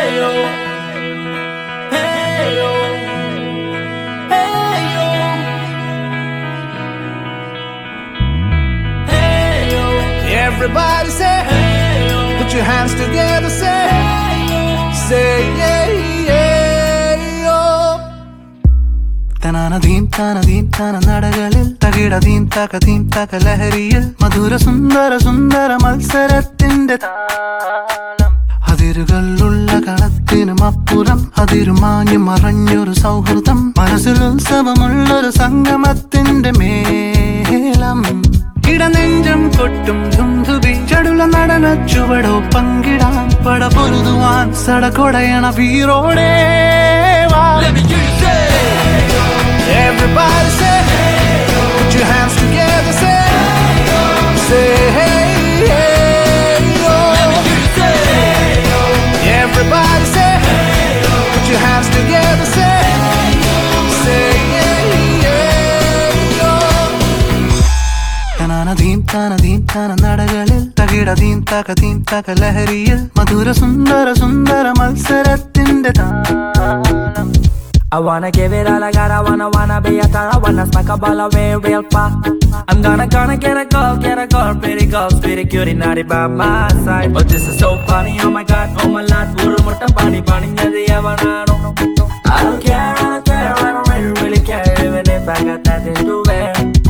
Everybody say, put your hands together, say, say, yeah, yeah, oh. തനാന ധീം താന ധീം താന നടകളിൽ തകിട ധീം തക ധീം തക ലഹരിയിൽ മധുര സുന്ദര സുന്ദര മത്സരത്തിന്റെ താളം അതിരുകളുള്ള കളത്തിനും അപ്പുറം അതിരുമാഞ്ഞു മറഞ്ഞൊരു സൗഹൃദം മനസ്സിൽ ഉത്സവമുള്ളൊരു സംഗമത്തിന്റെ മേളം ഇടനെഞ്ചം കൊട്ടും ധുംധുബി ചടുല നടന ചുവടോ പങ്കിടാൻ പട പൊരുതുവാൻ സടകൊടയണ വീറോടെ വാ Everybody say, put your hands together, say, say, hey, hey, oh. Everybody say, put your hands together, say, say, yeah, yeah, oh. തനാന ധീം താന ധീം താന നടകളിൽ തകിട ധീം തക ധീം തക ലഹരിയിൽ മധുര സുന്ദര സുന്ദര മത്സരത്തിന്റെ താളം I wanna give it all I got, I wanna, wanna be a star, I wanna smack a ball away real far. I'm gonna, gonna get a girl, get a girl, pretty girl, pretty cutie, naughty by my side. But this is so funny, oh my god, oh my lord, guru mutta pani, pani, nadi, yavanano. I don't care, I don't care, I don't really, really care, even if I got nothing to wear.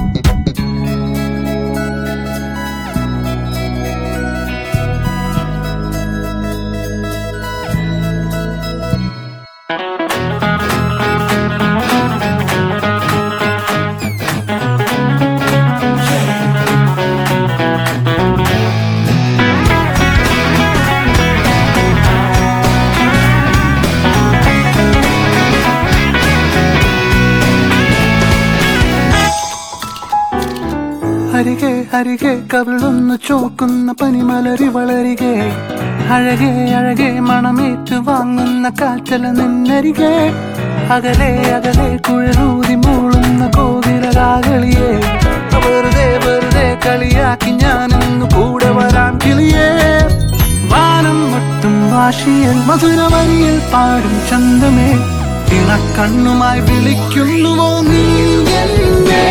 അരികെ അരികെ കവിളൊന്നു ചോക്കുന്ന പനിമലരി വളരികെ അഴകെ അഴകെ മണമേറ്റു വാങ്ങുന്ന കാറ്റല നിന്നരികെ അകലെ അകലെ കുഴലൂതി മൂളുന്ന കോകിലരാകളിയെ വെറുതെ വെറുതെ കളിയാക്കി ഞാനിന്നു കൂടെ വരാൻ കിളിയേ വാനം ഒട്ടും വാശിയിൽ മധുരവരിയിൽ പാടും ചന്തമേ ഇണക്കണ്ണുമായി വിളിക്കുന്നുവോ നീ എന്നെ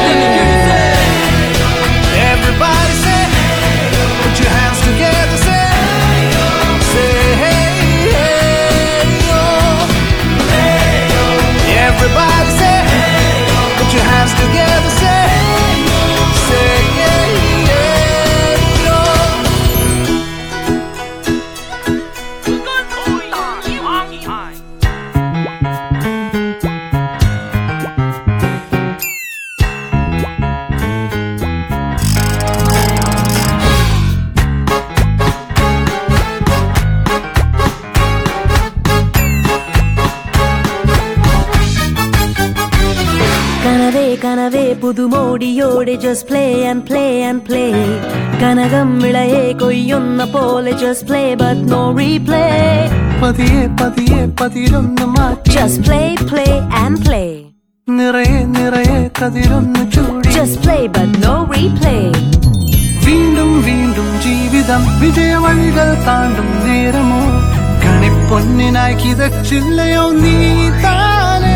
Everybody say, put your hands together, say, say, hey, hey, oh. Everybody say, put your hands together, say, say, yeah, yeah, oh. കനവേ കനവേ പുതുമോടിയോടെ just play and play and play കനകം വിളയെ കൊയ്യുന്ന പോലെ just play but no replay പതിയെ പതിയെ പതിരൊന്ന് മാറ്റി just play play and play നിറയെ നിറയെ കതിരൊന്ന് ചൂടി just play but no replay വീണ്ടും വീണ്ടും ജീവിതം വിജയവഴികൾ താണ്ടും നേരമോ കണിപ്പൊന്നിനായി കിതച്ചില്ലയോ നീ താനേ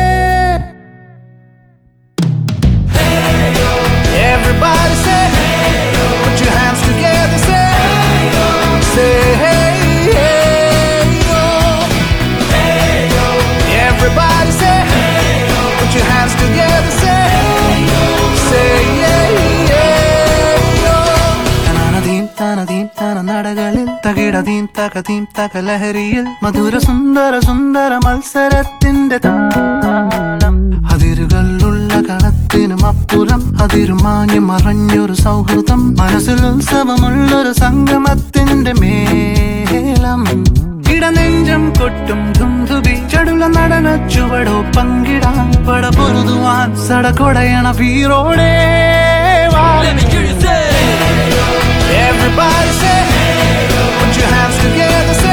Everybody say, put your hands together, say, say, hey, hey, oh. Everybody say, put your hands together, say, say, yeah, yeah, oh. തനാനദീം താനദീം താന നടകളിൽ തകിടതീം തകതീം തക ലഹരിയിൽ മധുര സുന്ദര സുന്ദര മത്സരത്തിന്റെ താളം അതിരുകളുള്ള കളത്തിനും അപ്പുറം അതിരുമാഞ്ഞു മറഞ്ഞൊരു സൗഹൃദം മനസ്സിൽ ഉത്സവമുള്ളൊരു സംഗമത്തിന്റെ മേളം ഇടനെഞ്ചം കൊട്ടും ധുംധുബി ചടുല നടന ചുവടോ പങ്കിടാൻ പട പൊരുതുവാൻ സടകൊടയണ വീറോടെ വാ Everybody say, put your hands together, say,